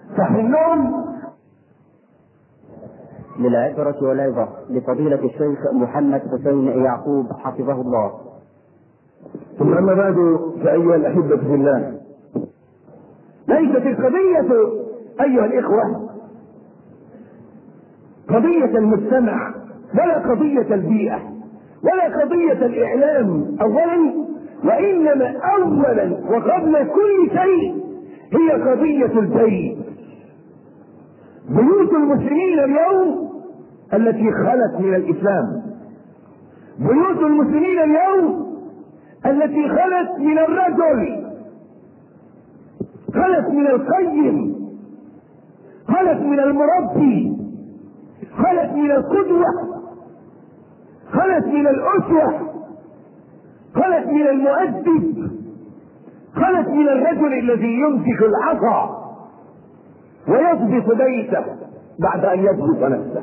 صح النوم للعبرة والعظة لفضيلة الشيخ محمد حسين يعقوب حفظه الله ثم أما بعد فأيها الأحبة في الله ليست القضية أيها الإخوة قضية المجتمع ولا قضية البيئة ولا قضية الإعلام أولا وإنما أولا وقبل كل شيء هي قضية البيت بيوت المسلمين اليوم التي خلت من الإسلام بيوت المسلمين اليوم التي خلت من الرجل خلت من القيم خلت من المربي خلت من القدوة خلت من الأسوة خلت من المؤدب خلت من الرجل الذي يمسك العصا ويضبط بيته بعد أن يضبط نفسه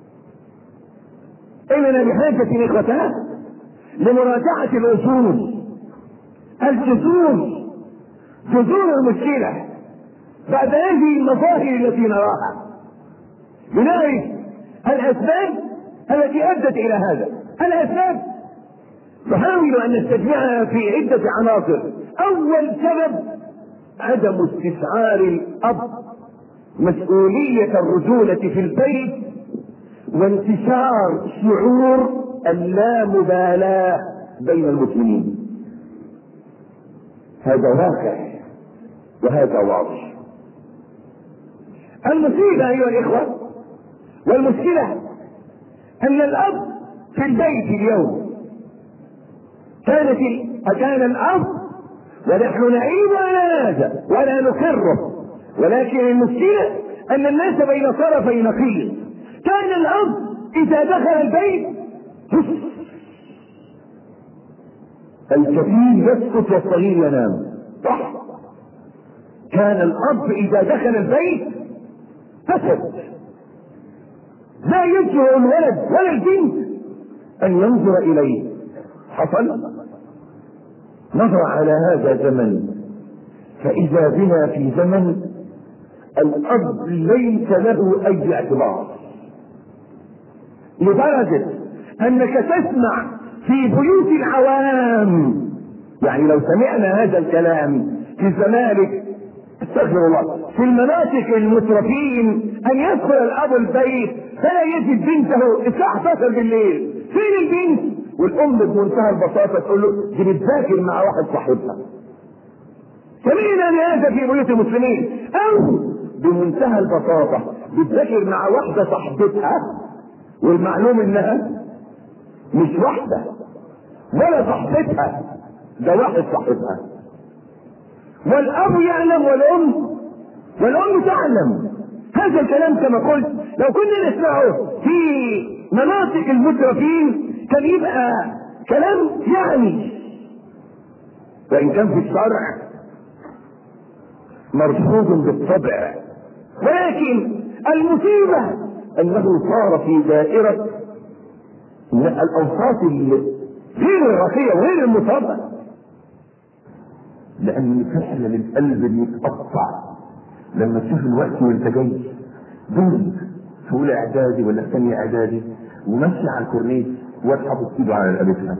إننا بحاجة إخوتنا لمراجعة الأصول الجذور جذور المشكلة بعد هذه المظاهر التي نراها بنعرف الأسباب التي أدت إلى هذا الأسباب نحاول أن نستجمعها في عدة عناصر أول سبب عدم استشعار الأب مسؤولية الرجولة في البيت وانتشار شعور اللامبالاة بين المسلمين هذا واقع وهذا واضح المصيبة أيها الإخوة والمشكلة أن الأب في البيت اليوم كانت كان الأب ونحن نعيب على هذا ولا نقره ولكن المشكلة أن الناس بين طرفي نقيض كان الأب إذا دخل البيت الكثير يسكت والصغير ينام صح كان الأب إذا دخل البيت فسد لا يجرؤ الولد ولا البنت أن ينظر إليه حصل نظر على هذا زمن فإذا بنا في زمن الأب ليس له أي اعتبار لدرجة أنك تسمع في بيوت العوام يعني لو سمعنا هذا الكلام في الزمالك استغفر الله في المناطق المترفين ان يدخل الاب البيت فلا يجد بنته الساعه 11 بالليل فين البنت والام بمنتهى البساطه تقول له دي بتذاكر مع واحد صاحبها سمعنا بهذا في بيوت المسلمين او بمنتهى البساطه بتذاكر مع واحده صاحبتها والمعلوم انها مش واحده ولا صاحبتها ده واحد صاحبها والاب يعلم والام والام تعلم هذا الكلام كما قلت لو كنا نسمعه في مناطق المترفين كان يبقى كلام يعني وان كان في الشرع مرفوض بالطبع ولكن المصيبه انه صار في دائره الاوساط غير الرقيه وغير المصابه لان فعلا القلب بيتقطع لما تشوف الوقت وانت جاي دول في اولى اعدادي ولا ثانيه اعدادي وماشي على الكورنيش واد حاطط ايده على رقبتها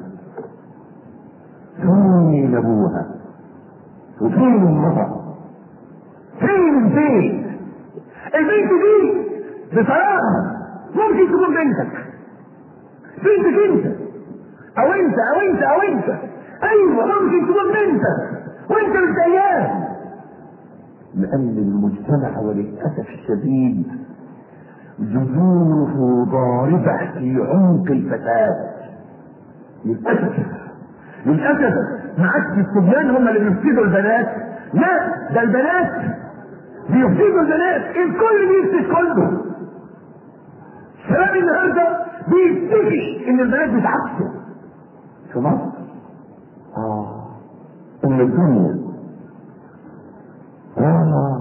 فين ابوها وفين امها فين البيت البنت دي بصراحه ممكن تكون بنتك بنتك انت او انت او انت او انت ايوه ممكن تكون بنتك وانت مش اياه لان المجتمع وللاسف الشديد جذوره ضاربه في عمق الفساد للاسف للاسف ما عادش الصبيان هم اللي بيفسدوا البنات لا ده البنات بيفسدوا البنات الكل بيفسد كله الشباب النهارده بيفتكر ان البنات بتعكسه في مصر اه ام الدنيا اه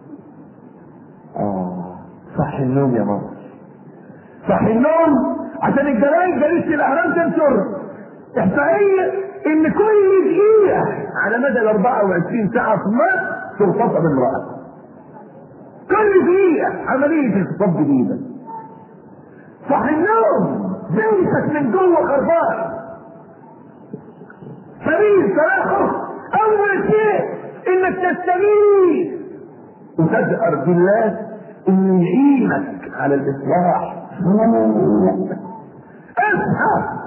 اه صح النوم يا مصر صح النوم عشان الجرايد جريدة الاهرام تنشر احصائية ان كل دقيقة على مدى ال 24 ساعة في مصر تغتصب امرأة كل دقيقة عملية اغتصاب جديدة صح النوم بيتك من جوه خربان سبيل صلاحه اول شيء انك تستميت وتجأر بالله انه يعينك على الاصلاح اصحى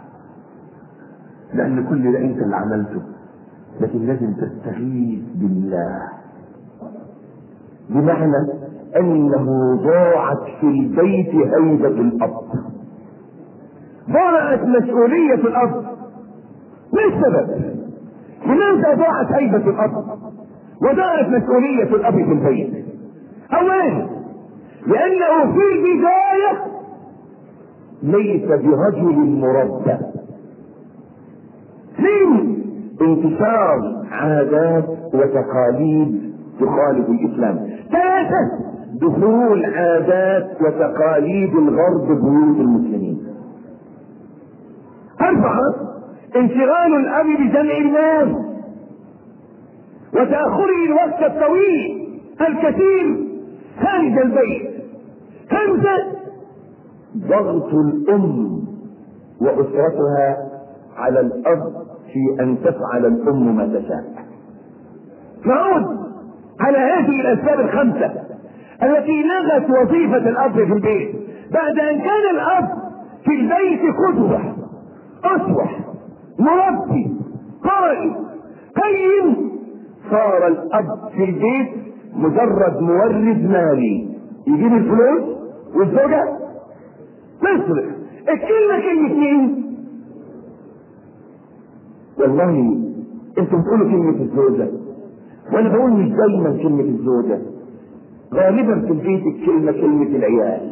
لان كل ده انت اللي عملته لكن لازم تستغيث بالله بمعنى انه ضاعت في البيت هيبة الاب ضاعت مسؤولية الاب ما السبب لماذا ضاعت هيبة الاب وضاعت مسؤولية الاب في البيت اولا لانه في البداية ليس برجل مربى اثنين انتشار عادات وتقاليد تخالف الاسلام ثلاثة دخول عادات وتقاليد الغرب بيوت المسلمين أربعة انشغال الأب بجمع الناس وتأخره الوقت الطويل الكثير خارج البيت خمسة ضغط الأم وأسرتها على الأب في أن تفعل الأم ما تشاء نعود على هذه الأسباب الخمسة التي لغت وظيفة الأب في البيت بعد أن كان الأب في البيت قدوة أسوة مربي قائد قيم صار الأب في البيت مجرد مورد مالي يجيب الفلوس والزوجة تصرف الكلمة كلمتين والله انتوا بتقولوا كلمة الزوجة وانا بقول مش دايما كلمة الزوجة غالبا في البيت الكلمة كلمة العيال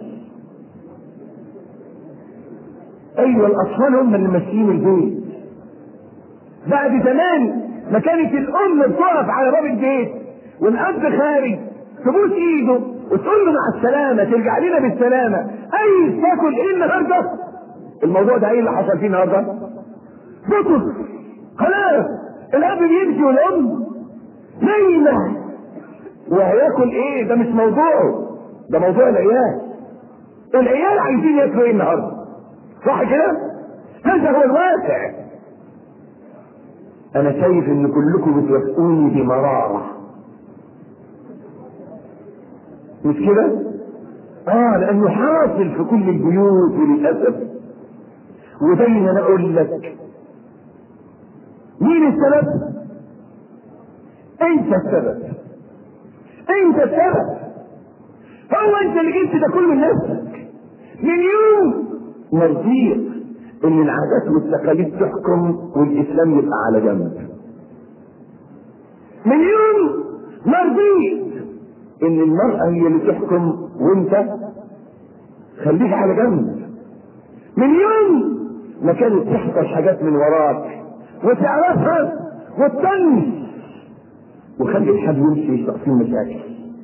ايوه الاطفال هم اللي ماشيين البيت بعد زمان ما كانت الام بتقف على باب البيت والاب خارج تبوس ايده وتقول له مع السلامه ترجع لنا بالسلامه اي تاكل ايه النهارده الموضوع ده ايه اللي حصل فيه النهارده بطل خلاص الاب بيمشي والام نايمه وهياكل ايه ده مش موضوعه ده موضوع العيال العيال عايزين ياكلوا ايه النهارده صح كده هذا هو الواقع انا شايف ان كلكم بتوافقوني بمرارة مش كده اه لانه حاصل في كل البيوت وللاسف ودايما اقول لك مين السبب انت السبب انت السبب هو انت اللي جبت ده كله لنفسك من يوم مرضيك ان العادات والتقاليد تحكم والاسلام يبقى على جنب من يوم مرضيك ان المرأة هي اللي تحكم وانت خليك على جنب من يوم ما كانت تحصل حاجات من وراك وتعرفها وتطنش وخلي الحد يمشي يشرح فيه مشاكل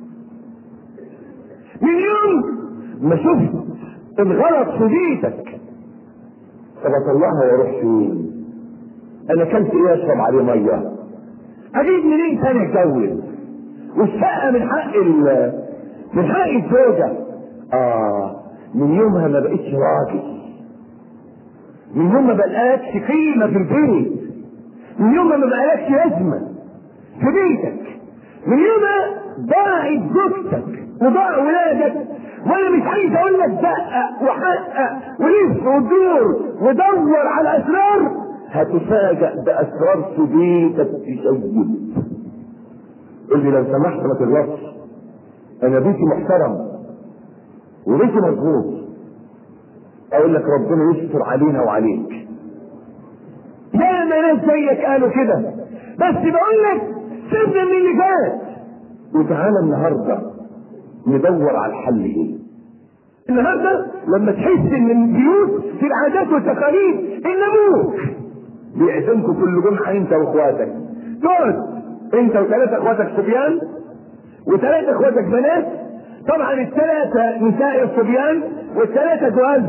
من يوم ما شفت الغلط في بيتك طب الله واروح فين انا كلت ايه اشرب عليه ميه اجيب منين تاني اتجوز والشقه من حق ال من حق الزوجه اه من يومها ما بقتش راجل من يوم ما بقالكش قيمه في البيت من يوم ما بقالكش لازمه في بيتك من يوم ضاعت زوجتك وضاع ولادك وانا مش عايز اقول لك دقق وحقق ولف ودور ودور على اسرار هتفاجأ باسرار في بيتك تشيب قول لي لو سمحت ما تغلطش انا بيتي محترم وبيتي مظبوط اقول لك ربنا يستر علينا وعليك يا ما ناس زيك قالوا كده بس بقول لك سيبنا من اللي فات وتعالى النهارده ندور على الحل ايه النهارده لما تحس ان البيوت في العادات والتقاليد ان ابوك بيعزمكم كل جمعه انت واخواتك تقعد انت وثلاثه اخواتك صبيان وثلاثه اخواتك بنات طبعا الثلاثه نساء الصبيان والثلاثه جواز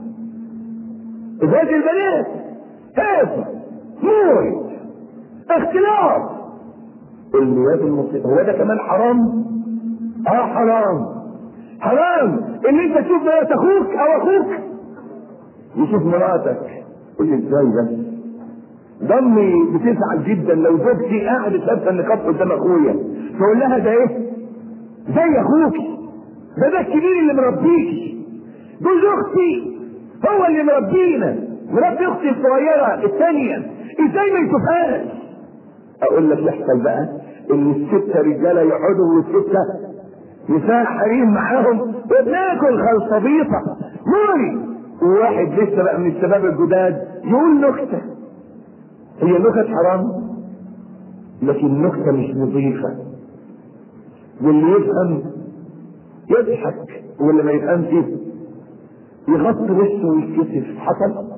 زوج البنات كيف مورد اختلاط المياه المصيبة هو ده كمان حرام اه حرام حرام ان انت تشوف مرات اخوك او اخوك يشوف مراتك قول لي ازاي بس ضمي بتزعل جدا لو زوجتي قاعدة لابسه النقاب قدام اخويا تقول لها ده ايه؟ زي اخوك ده ده الكبير اللي مربيك جوز اختي هو اللي مربينا مربي اختي الصغيره الثانيه ازاي ما يشوفهاش؟ اقول لك يحصل بقى ان الستة رجاله يقعدوا والستة نساء حريم معاهم وبناكل خلصبيطة موري وواحد لسه بقى من الشباب الجداد يقول نكتة هي نكت حرام لكن النكتة مش نظيفة واللي يفهم يضحك واللي ما يفهمش يغطي وشه ويتكسف حصل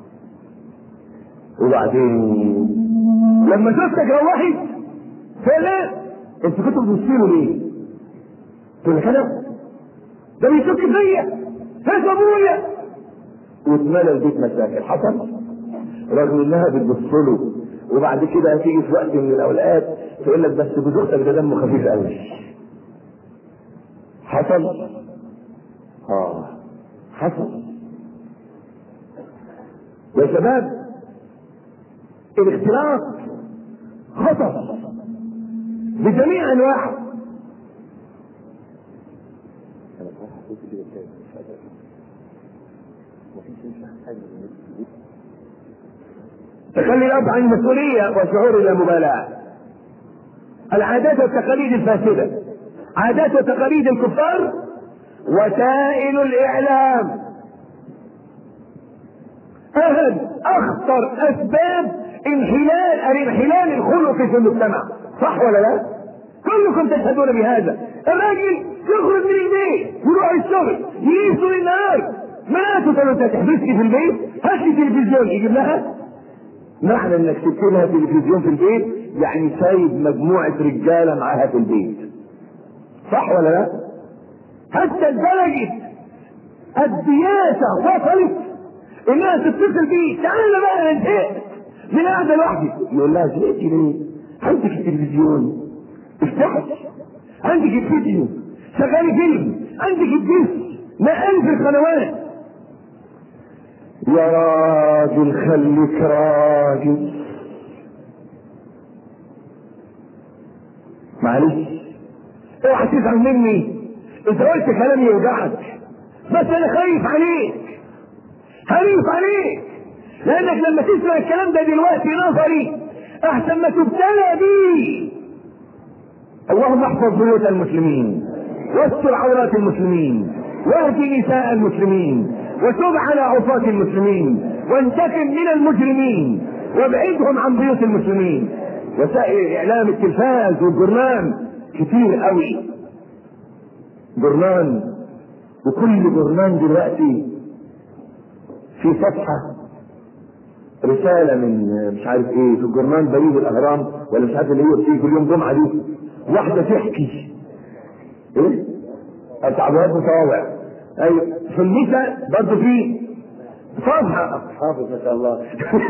وبعدين لما شفتك روحت فلا انت كنت بتبصيله ليه؟ قلت لك انا ده بيشك فيا هات ابويا واتملى البيت مشاكل حصل رغم انها بتبص له وبعد كده هتيجي في وقت من الاوقات تقول لك بس جوز اختك ده دمه خفيف قوي حصل اه حصل يا شباب الاختلاط خطر بجميع انواعه تخلي الاب عن المسؤوليه وشعور اللامبالاه العادات والتقاليد الفاسده عادات وتقاليد الكفار وسائل الاعلام اهم اخطر اسباب انحلال الانحلال الخلقي في المجتمع صح ولا لا؟ كلكم تشهدون بهذا الراجل يخرج من البيت يروح الشغل يجيب طول النهار مراته تقول انت تحبسني في البيت هات لي تلفزيون يجيب لها معنى انك سبت لها تلفزيون في البيت يعني سايب مجموعه رجاله معاها في البيت صح ولا لا؟ حتى لدرجه الدياسه وصلت انها تتصل بيه تعالى بقى انا زهقت من قاعده لوحدي يقول لها زهقتي ليه؟ عندك التلفزيون افتحي عندك الفيديو شغالي فيلم عندك الديسك ما ألف القنوات يا راجل خليك راجل معلش اوعى تزعل مني انت قلت كلام يوجعك بس انا خايف عليك خايف عليك لانك لما تسمع الكلام ده دلوقتي نظري احسن ما تبتلى بيه اللهم احفظ بيوت المسلمين واستر عورات المسلمين واهدي نساء المسلمين وتب على عصاة المسلمين وانتقم من المجرمين وابعدهم عن بيوت المسلمين وسائل اعلام التلفاز والجرنان كتير قوي جرنان وكل جرنان دلوقتي في صفحة رسالة من مش عارف ايه في الجرنان بريد الاهرام ولا مش عارف اللي هي بتيجي كل يوم جمعة دي واحدة تحكي ايه؟ التعبيرات متواضع ايوه في النساء برضه في صفحة حافظ ما شاء الله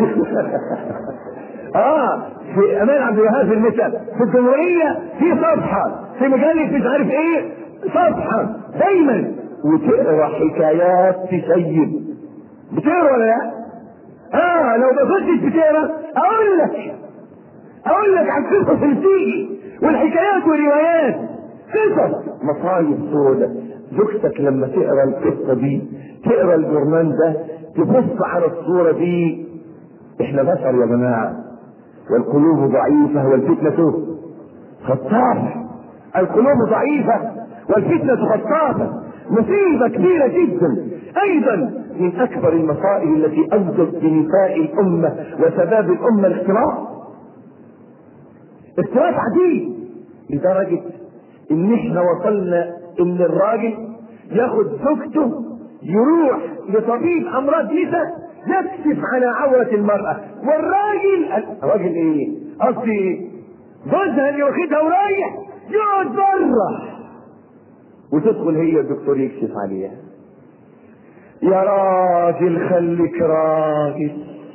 اه في امان عبد الوهاب في النساء في الجمهورية في صفحة في مجلة مش عارف ايه صفحة دايما وتقرا حكايات تسيب بتقرا ولا لا؟ اه لو ما كنتش بتقرا اقول لك اقول لك عن قصص اللي بتيجي والحكايات والروايات قصص مصايب سودة زوجتك لما تقرا القصه دي تقرا الجرنان ده تبص على الصوره دي احنا بشر يا جماعه والقلوب ضعيفه والفتنه خطافه القلوب ضعيفه والفتنه خطافه مصيبه كبيره جدا ايضا من اكبر المصائب التي اودت بنساء الامه وشباب الامه الاختلاط اختلاط عجيب لدرجه ان احنا وصلنا ان الراجل ياخد زوجته يروح لطبيب امراض نساء يكشف على عورة المرأة والراجل الراجل ايه؟ قصدي جوزها اللي واخدها ورايح يقعد بره وتدخل هي الدكتور يكشف عليها يا راجل خليك راجل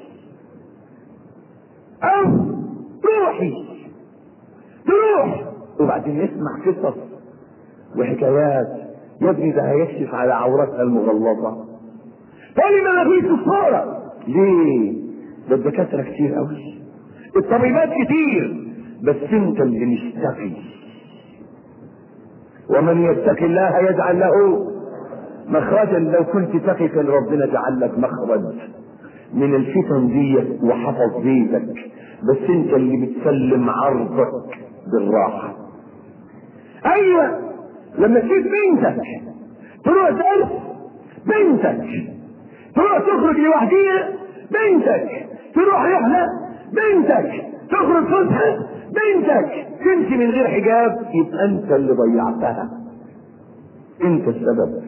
او روحي تروح وبعدين نسمع قصص وحكايات يا ابني ده هيكشف على عورتها المغلظة تاني ما فيش دكتورة ليه؟ ده الدكاترة كتير قوي الطبيبات كتير بس انت اللي مش تقي ومن يتق الله يجعل له مخرجا لو كنت تقي كان ربنا جعل لك مخرج من الفتن دي وحفظ بيتك بس انت اللي بتسلم عرضك بالراحة ايوه لما تشوف بنتك تروح درس بنتك تروح تخرج لوحديها بنتك تروح رحلة بنتك تخرج فسحة بنتك تمشي من غير حجاب يبقى انت اللي ضيعتها انت السبب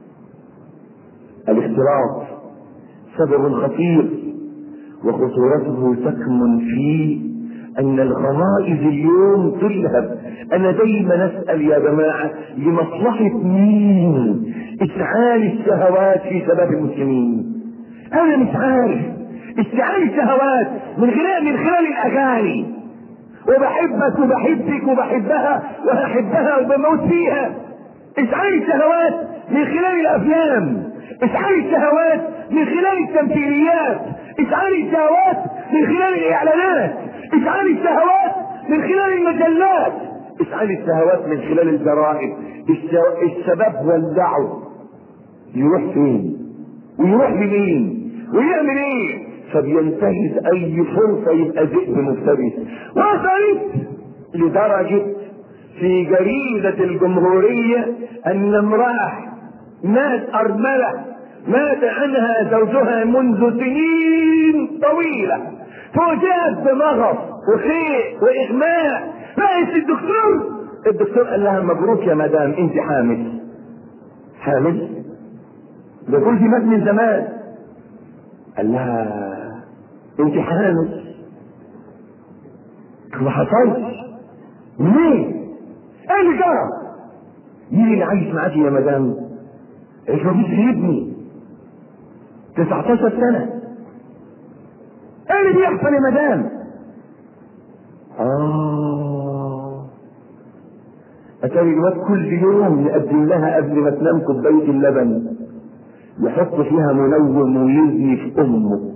الاختلاط سبب خطير وخطورته تكمن في ان الغرائز اليوم تلهب انا دايما اسال يا جماعه لمصلحه مين اشعال الشهوات في شباب المسلمين انا مش عارف اشتعال الشهوات من خلال من خلال الاغاني وبحبك وبحبك وبحبها وهحبها وبموت فيها اشعال الشهوات من خلال الافلام اشعال الشهوات من خلال التمثيليات اشعال الشهوات من خلال الاعلانات اشعال الشهوات من خلال المجلات اشعال الشهوات من خلال الجرائد الشباب ولعوا يروح فين ويروح لمين ويعمل ايه فبينتهز اي فرصة يبقى ذئب مفترس وصلت لدرجة في جريدة الجمهورية ان امرأة مات ارملة مات عنها زوجها منذ سنين طويلة فوجئت بمغص وخيء واغماء رأيت الدكتور الدكتور قال لها مبروك يا مدام انت حامل حامل ده كل دي مات من زمان قال لها انت حامل ما حصلش منين ايه اللي جرى مين اللي عايش معاكي يا مدام ايش ما فيش ابني 19 سنة ايه اللي بيحصل يا مدام اه اتاري الواد كل يوم يقدم لها قبل ما تنام كوباية اللبن يحط فيها منوم ويزني في امه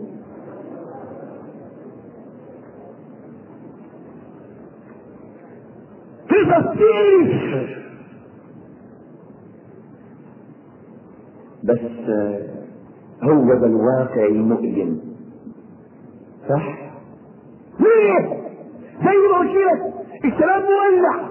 في تفتيش بس هو ده الواقع المؤلم صح ليه زي ما قلت لك الشباب مولع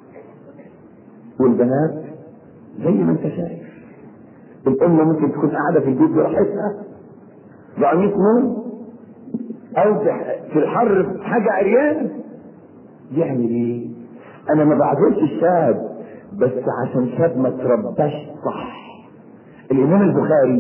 والبنات زي ما انت شايف الام ممكن تكون قاعده في البيت براحتها بقميص نوم او في الحر حاجه عريان يعمل ايه انا ما بعذرش الشاب بس عشان شاب ما ترباش صح الامام البخاري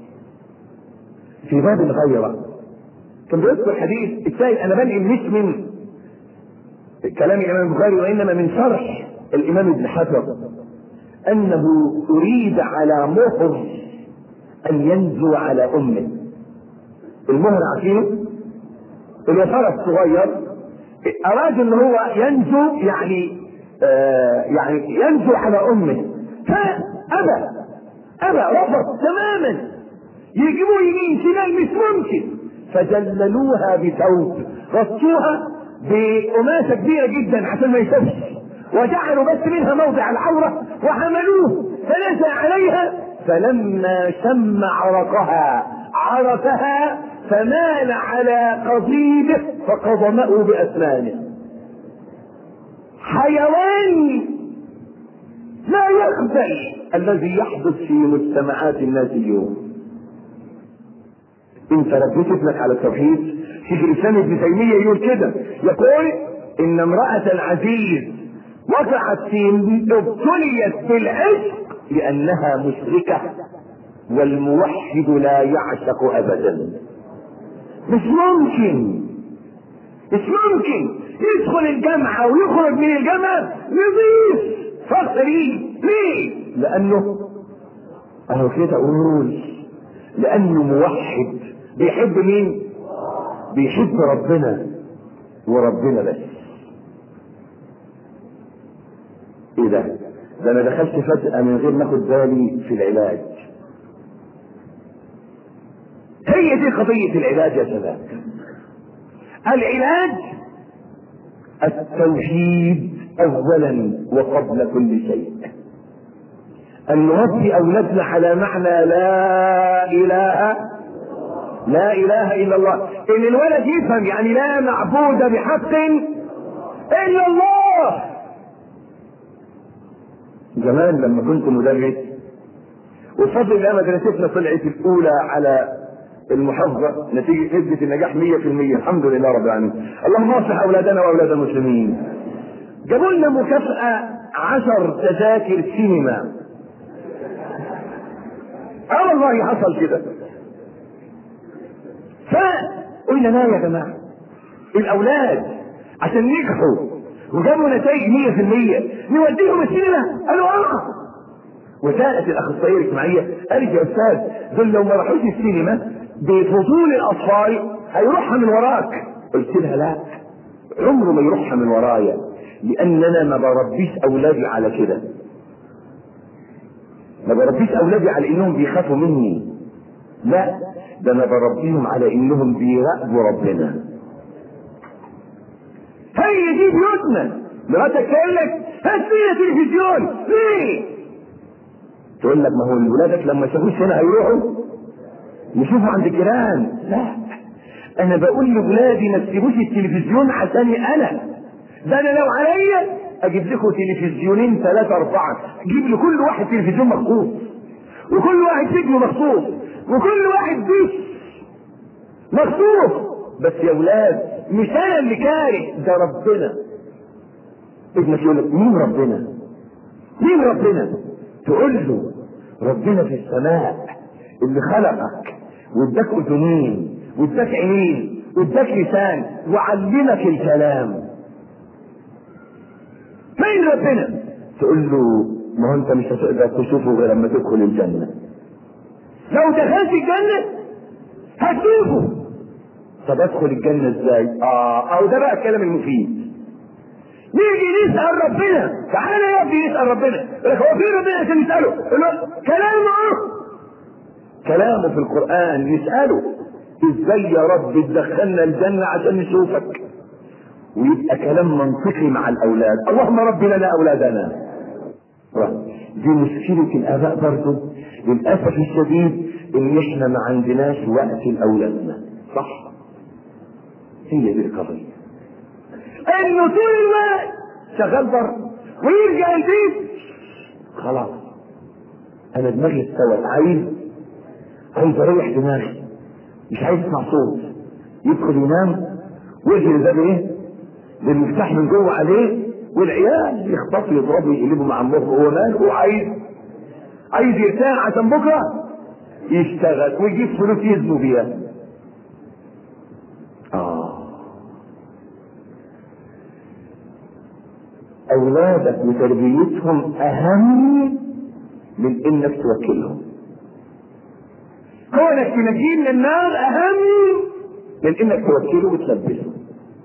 في باب الغيرة كان بيذكر حديث السائل انا بنقل مش من كلام الامام البخاري وانما من شرح الامام ابن حجر انه اريد على مهر ان ينزو على امه المهر عارفينه الوفاء الصغير اراد ان هو ينزو يعني آه يعني ينزو على امه فابى ابى رفض تماما يجيبوه يمين شمال مش ممكن فجللوها بثوب غطوها بقماشة كبيرة جدا عشان ما يشوفش وجعلوا بس منها موضع العورة وحملوه فنزل عليها فلما شم عرقها عرفها فمال على قضيبه فقضمه بأسنانه حيوان لا يقبل الذي يحدث في مجتمعات الناس اليوم انت ربيت ابنك على التوحيد شيخ الاسلام ابن تيميه يقول كده يقول ان امراه العزيز وقعت في ابتليت بالعشق لانها مشركه والموحد لا يعشق ابدا مش ممكن مش ممكن يدخل الجامعة ويخرج من الجامعة نظيف فخري ليه؟ لأنه أهو كده قول لأنه موحد بيحب مين؟ بيحب ربنا وربنا بس ايه ده ده انا دخلت فجأة من غير ما اخد بالي في العلاج هي دي قضية العلاج يا شباب العلاج التوحيد اولا وقبل كل شيء ان نربي اولادنا على معنى لا اله لا اله الا الله ان الولد يفهم يعني لا معبود بحق الا الله زمان لما كنت مدرس وبفضل الله مدرستنا طلعت الاولى على المحافظه نتيجه نسبه النجاح 100% الحمد لله رب العالمين اللهم اصلح اولادنا واولاد المسلمين جابوا لنا مكافاه عشر تذاكر سينما اه والله حصل كده فقلنا لا يا جماعه الاولاد عشان ينجحوا وجابوا نتائج 100% نوديهم السينما قالوا اه وسالت الاخصائيه الاجتماعيه قالت يا استاذ دول لو ما راحوش السينما بفضول الاطفال هيروحها من وراك قلت لها لا عمره ما يروحها من ورايا لان انا ما بربيش اولادي على كده ما بربيش اولادي على انهم بيخافوا مني لا ده انا بربيهم على انهم بيراقبوا ربنا هي دي بيوتنا مراتك تقول لك هات لنا تلفزيون ليه؟ تقول لك ما هو ولادك لما يشوفوش هنا هيروحوا يشوفوا عند الجيران لا انا بقول لاولادي ما تسيبوش التلفزيون عشاني انا ده انا لو عليا اجيب لكم تلفزيونين ثلاثة اربعة اجيب لكل واحد تلفزيون مخصوص وكل واحد سجن مخصوص وكل واحد ديش مخصوص بس يا اولاد مش انا اللي كاره ده ربنا ابنك يقول لك مين ربنا مين ربنا تقول له ربنا في السماء اللي خلقك واداك اذنين واداك عينين واداك لسان وعلمك الكلام فين ربنا تقول له ما هو انت مش هتقدر تشوفه غير لما تدخل الجنه لو دخلت الجنه هتشوفه طب ادخل الجنه ازاي اه او ده بقى الكلام المفيد نيجي نسال ربنا تعالى يا ابني نسال ربنا يقول لك هو في ربنا عشان نساله يقول له كلامه اهو كلامه في القران نساله ازاي يا رب تدخلنا الجنه عشان نشوفك ويبقى كلام منطقي مع الاولاد اللهم رب لنا اولادنا دي مشكلة الآباء برضه للأسف الشديد إن إحنا ما عندناش وقت لأولادنا صح؟ هي دي القضية إنه طول الوقت شغال بره ويرجع البيت خلاص أنا دماغي استوت عايز عايز أريح دماغي مش عايز أسمع صوت يدخل ينام ويقفل الباب إيه؟ بالمفتاح من جوه عليه والعيال يخبطوا يضربوا يقلبوا مع امه هو مال هو عايز عايز يرتاح عشان بكره يشتغل ويجيب فلوس يزنوا بيها اه اولادك وتربيتهم اهم من انك توكلهم كونك تنجيه من النار اهم من انك توكله وتلبسه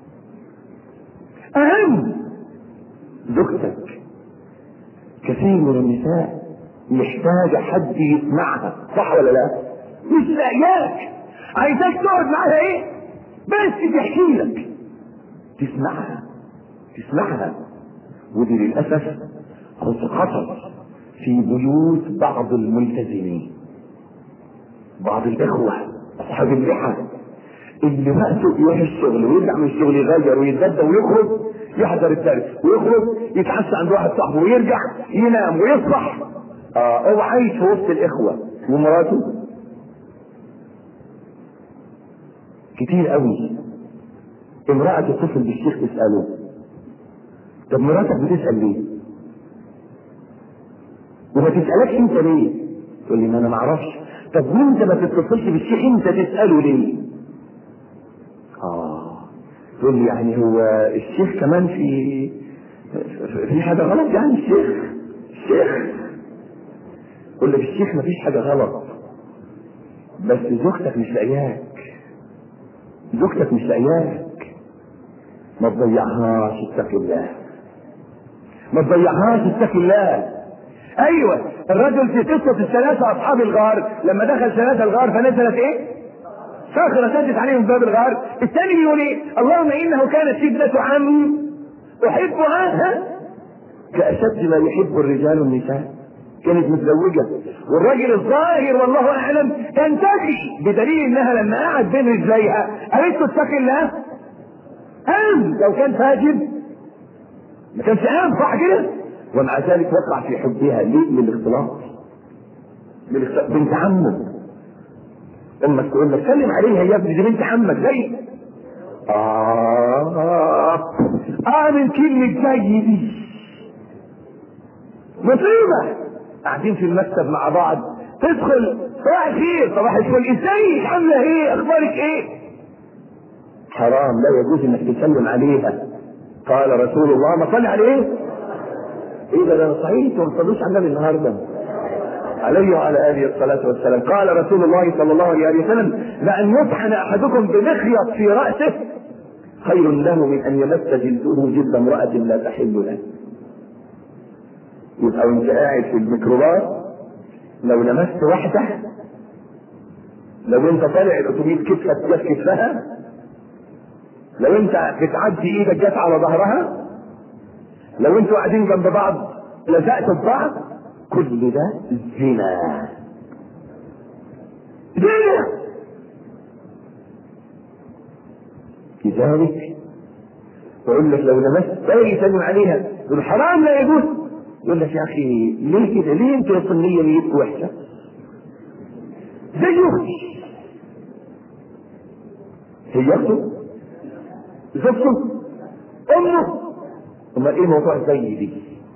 اهم زوجتك كثير من النساء محتاجة حد يسمعها صح ولا لا؟ مش لاقياك عايزاك تقعد معاها ايه؟ بس تحكي لك تسمعها تسمعها ودي للأسف خطر في بيوت بعض الملتزمين بعض الإخوة أصحاب اللحى اللي وقته يروح الشغل ويرجع من الشغل يغير ويتغدى ويخرج يحضر الدرس ويخرج يتعشى عند واحد صاحبه ويرجع ينام ويصبح اه هو عايش في وسط الاخوه ومراته كتير قوي امرأة تتصل بالشيخ تسأله طب مراتك بتسأل ليه؟ وما تسألكش انت ليه؟ تقول لي ما انا ما اعرفش طب وانت ما تتصلش بالشيخ انت تسأله ليه؟ اه تقول لي يعني هو الشيخ كمان في في حاجه غلط يعني الشيخ الشيخ يقول لك الشيخ ما فيش حاجه غلط بس زوجتك مش لاقياك زوجتك مش لاقياك ما تضيعهاش اتق الله ما تضيعهاش اتق الله ايوه الرجل في قصه الثلاثه اصحاب الغار لما دخل ثلاثه الغار فنزلت ايه؟ صخره سدت عليهم باب الغار الثاني بيقول ايه؟ اللهم انه كانت شده عم احبها ها؟ كاشد ما يحب الرجال النساء كانت متزوجة والراجل الظاهر والله أعلم كان تجري بدليل إنها لما قعد بين رجليها قالت له اتق الله قام لو كان فاجر ما كانش قام صح كده ومع ذلك وقع في حبها ليه؟ من الاختلاط من الاختلاط بنت عمه امك تقول لك سلم عليها يا ابني دي بنت عمك زي آه آه من كلمة زي دي مصيبة قاعدين في المكتب مع بعض تدخل صباح الخير صباح الفل ازيك عاملة ايه اخبارك ايه حرام لا يجوز انك تسلم عليها قال رسول الله ما صلي عليه ايه ده انا صحيح انتوا ما تصلوش على النبي النهارده عليه وعلى اله الصلاه والسلام قال رسول الله صلى الله عليه وسلم لان يطحن احدكم بمخيط في راسه خير له من ان يمس جلده جلد امراه لا تحل له يبقى وانت قاعد في الميكروباص لو لمست واحده لو انت طالع الاتوبيس كتفك جت كتفها لو انت بتعدي ايدك جت على ظهرها لو انتوا قاعدين جنب بعض لزقتوا في بعض كل ده زنا زنا لذلك بقول لك لو لمست باقي يسلم عليها يقول حرام لا يجوز يقول لك يا اخي ليه كده؟ ليه انت الصينيه نيتك وحشه؟ زي اختي هي اخته؟ زوجته؟ امه؟ امال ايه موضوع زي دي؟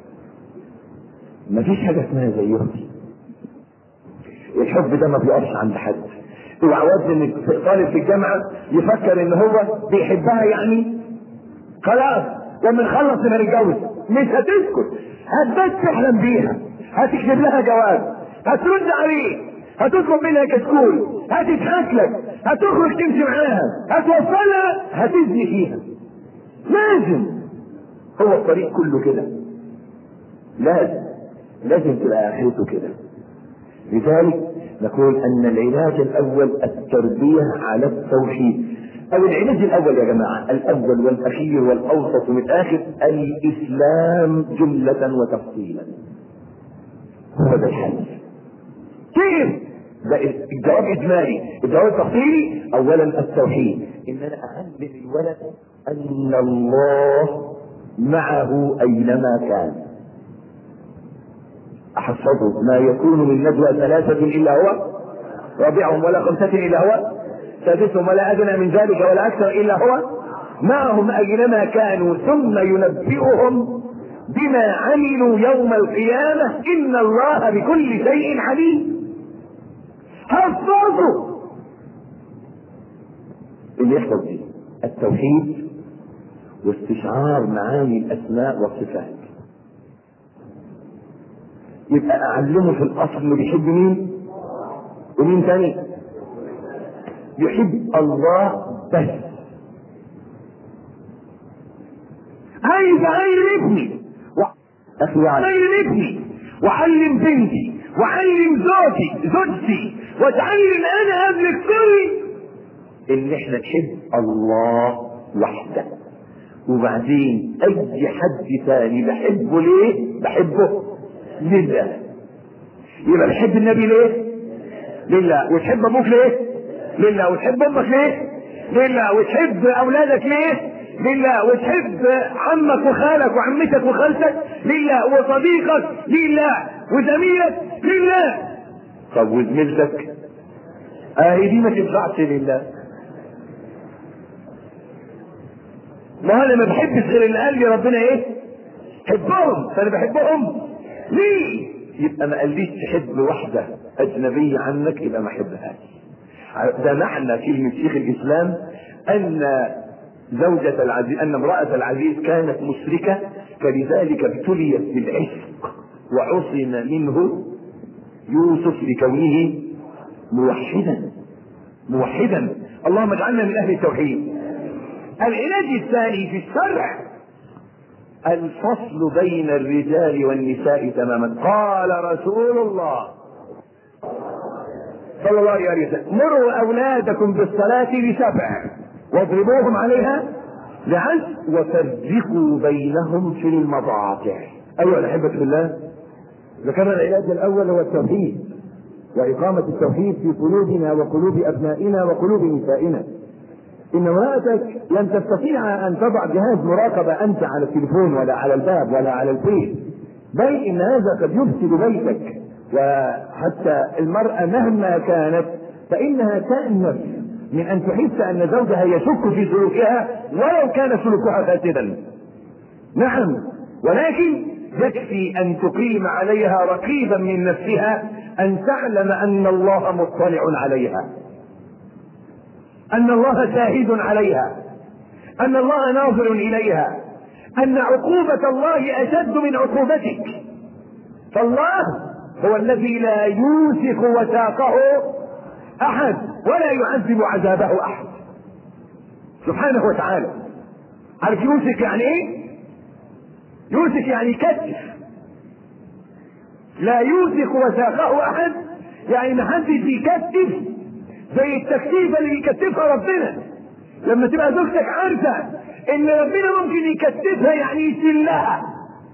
مفيش حاجه اسمها زي اختي الحب ده ما بيقفش عند حد اوعى وزن ان طالب في الجامعه يفكر ان هو بيحبها يعني خلاص لما نخلص نبقى نتجوز مش هتسكت هتبات تحلم بيها هتكتب لها جواب هترد عليه هتطلب منها كشكول هتضحك لك هتخرج تمشي معاها هتوصلها هتزني فيها لازم هو الطريق كله كده لازم لازم تبقى اخرته كده لذلك نقول ان العلاج الاول التربيه على التوحيد او العلاج الاول يا جماعه الاول والاخير والاوسط والاخر الاسلام جمله وتفصيلا هو ده الحل كيف ده الجواب اجمالي الجواب تفصيلي اولا التوحيد ان انا اعلم الولد ان الله معه اينما كان احفظه ما يكون من نجوى ثلاثه الا هو رابعهم ولا خمسه الا هو سادسهم ولا ادنى من ذلك ولا اكثر الا هو معهم اينما كانوا ثم ينبئهم بما عملوا يوم القيامه ان الله بكل شيء عليم حفظوا اللي يحفظ دي التوحيد واستشعار معاني الاسماء والصفات يبقى اعلمه في الاصل انه بيحب مين ومين تاني يحب الله بس عايز اعلم ابني اخي اعلم ابني وعلم بنتي وعلم زوجي زوجتي واتعلم انا قبل الكل ان احنا نحب الله وحده وبعدين اي حد ثاني بحبه ليه بحبه لله يبقى بتحب النبي ليه لله وتحب ابوك ليه لله وتحب امك ليه لله وتحب اولادك ليه لله وتحب عمك وخالك وعمتك وخالتك لله وصديقك لله وزميلك لله طب وزميلتك اهي دي ما تنفعش لله ما انا ما بحبش غير اللي قال لي ربنا ايه حبهم فانا بحبهم ليه يبقى ما قاليش تحب واحده اجنبيه عنك يبقى ما احبهاش ده معنى كلمه شيخ الاسلام ان زوجة العزيز أن امرأة العزيز كانت مشركة فلذلك ابتليت بالعشق وعصم منه يوسف لكونه موحدا موحدا اللهم اجعلنا من أهل التوحيد العلاج الثاني في الشرع الفصل بين الرجال والنساء تماما قال رسول الله صلى الله عليه وسلم مروا اولادكم بالصلاه لسبع واضربوهم عليها لعشر وفرقوا بينهم في المضاجع ايها الاحبه في الله ذكرنا العلاج الاول هو التوحيد واقامه التوحيد في قلوبنا وقلوب ابنائنا وقلوب نسائنا ان امرأتك لن تستطيع ان تضع جهاز مراقبة انت على التليفون ولا على الباب ولا على البيت بل ان هذا قد يفسد بيتك وحتى المرأة مهما كانت فانها تأنف من ان تحس ان زوجها يشك في سلوكها ولو كان سلوكها فاسدا نعم ولكن يكفي ان تقيم عليها رقيبا من نفسها ان تعلم ان الله مطلع عليها ان الله شاهد عليها ان الله ناظر اليها ان عقوبة الله اشد من عقوبتك فالله هو الذي لا يوثق وثاقه احد ولا يعذب عذابه احد سبحانه وتعالى عارف يوثق يعني ايه يوثق يعني كتف لا يوثق وثاقه احد يعني ما حدش يكتف زي التكتيفه اللي يكتفها ربنا لما تبقى زوجتك عارفه ان ربنا ممكن يكتفها يعني يشيلها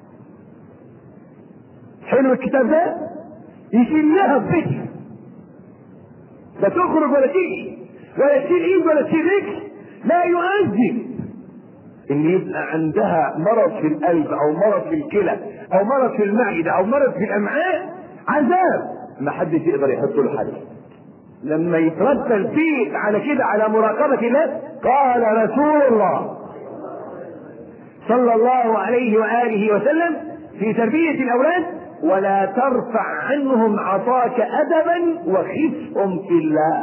حلو الكتاب ده يشيلها بفكر لا تخرج ولا تيجي ولا تشيل ايد ولا تشيل رجل لا يؤذن ان يبقى عندها مرض في القلب او مرض في الكلى او مرض في المعده او مرض في الامعاء عذاب ما حدش يقدر يحط له حل لما يتربى البيت على كده على مراقبة الله قال رسول الله صلى الله عليه وآله وسلم في تربية الأولاد ولا ترفع عنهم عطاك أدبا وخفهم في الله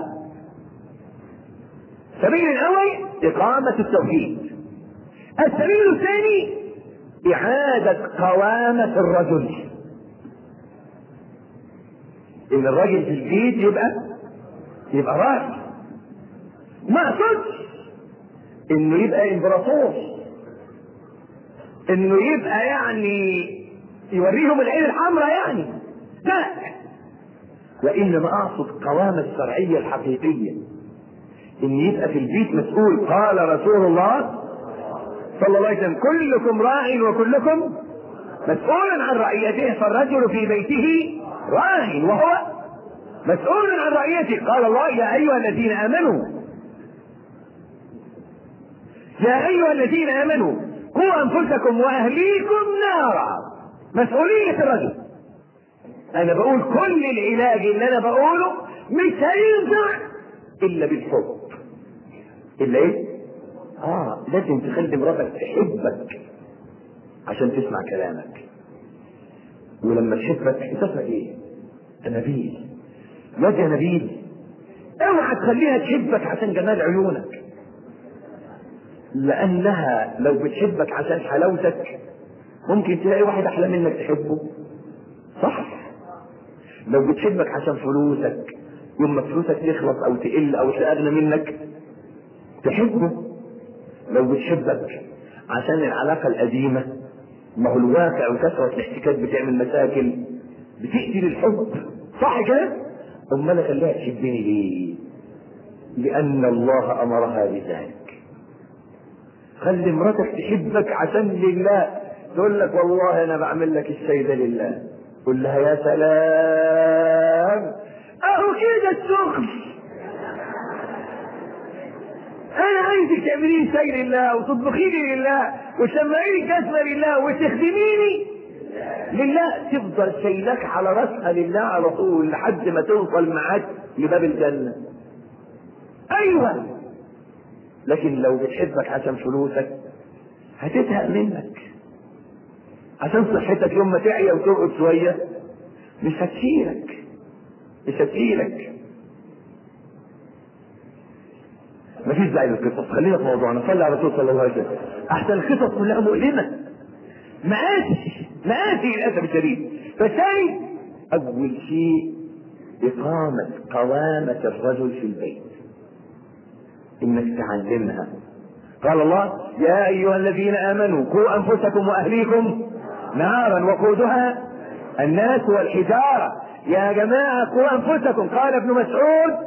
السبيل الأول إقامة التوحيد السبيل الثاني إعادة قوامة الرجل إن الرجل في البيت يبقى يبقى راجل ما اقصدش انه يبقى امبراطور انه يبقى يعني يوريهم العين الحمراء يعني لا وانما اقصد قوامة الشرعية الحقيقية ان يبقى في البيت مسؤول قال رسول الله صلى الله عليه وسلم كلكم راع وكلكم مسؤول عن رعيته فالرجل في بيته راع وهو مسؤول عن رعيته قال الله يا ايها الذين امنوا يا ايها الذين امنوا قوا انفسكم واهليكم نارا مسؤولية الرجل انا بقول كل العلاج اللي انا بقوله مش هينفع الا بالحب الا ايه اه لازم تخلي مراتك تحبك عشان تسمع كلامك ولما تحبك احساسك ايه نبيل واد يا نبيل اوعى تخليها تحبك عشان جمال عيونك لانها لو بتحبك عشان حلاوتك ممكن تلاقي واحد احلى منك تحبه صح لو بتحبك عشان فلوسك يوم ما فلوسك تخلص او تقل او تأغنى منك تحبه لو بتحبك عشان العلاقة القديمة ما هو الواقع وكثرة الاحتكاك بتعمل مشاكل بتقتل الحب صح كده؟ امال خليها تحبني ليه؟ لأن الله أمرها بذلك. خلي مراتك تحبك عشان لله تقول لك والله أنا بعمل لك الشيء ده لله. قول لها يا سلام أهو كده الشغل. أنا عايزك تعملي شيء لله وتطبخي لي لله وتشمعي لي كسمة لله وتخدميني لله تفضل شايلك على راسها لله على طول لحد ما توصل معاك لباب الجنة أيوة لكن لو بتحبك عشان فلوسك هتزهق منك عشان صحتك يوم ما تعيا وتقعد شوية مش هتشيلك مش هتشيلك مفيش داعي للقصص خلينا في موضوعنا صلي على الرسول صلى الله عليه وسلم احسن القصص كلها مؤلمه مآسي مآسي للاسف الشديد فالثاني اول شيء اقامه قوامه الرجل في البيت انك تعلمها قال الله يا ايها الذين امنوا قوا انفسكم واهليكم نارا وقودها الناس والحجاره يا جماعه قوا انفسكم قال ابن مسعود